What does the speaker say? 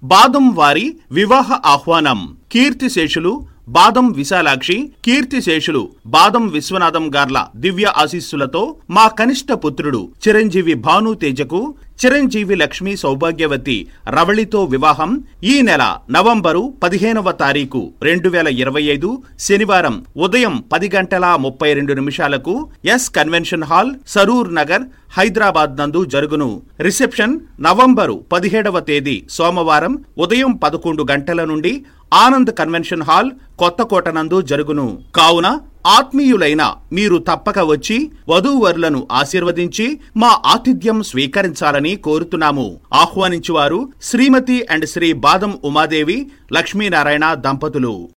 బాదం వారి వివాహ ఆహ్వానం కీర్తిశేషులు బాదం విశాలాక్షి కీర్తిశేషులు బాదం విశ్వనాథం గార్ల దివ్య ఆశీస్సులతో మా కనిష్ట పుత్రుడు చిరంజీవి భాను తేజకు చిరంజీవి లక్ష్మి సౌభాగ్యవతి రవళితో వివాహం ఈ నెల నవంబరు పదిహేనవ తారీఖు రెండు వేల ఇరవై ఐదు శనివారం ఉదయం పది గంటల ముప్పై రెండు నిమిషాలకు S convention hall Saroor Nagar Hyderabad నందు జరుగును రిసెప్షన్ నవంబరు పదిహేడవ తేదీ సోమవారం ఉదయం పదకొండు గంటల నుండి ఆనంద్ కన్వెన్షన్ హాల్ కొత్తకోట నందు జరుగును కావున ఆత్మీయులైన మీరు తప్పక వచ్చి వధూవరులను ఆశీర్వదించి మా ఆతిథ్యం స్వీకరించాలని కోరుతున్నాము ఆహ్వానించువారు శ్రీమతి అండ్ శ్రీ బాదం ఉమాదేవి లక్ష్మీనారాయణ దంపతులు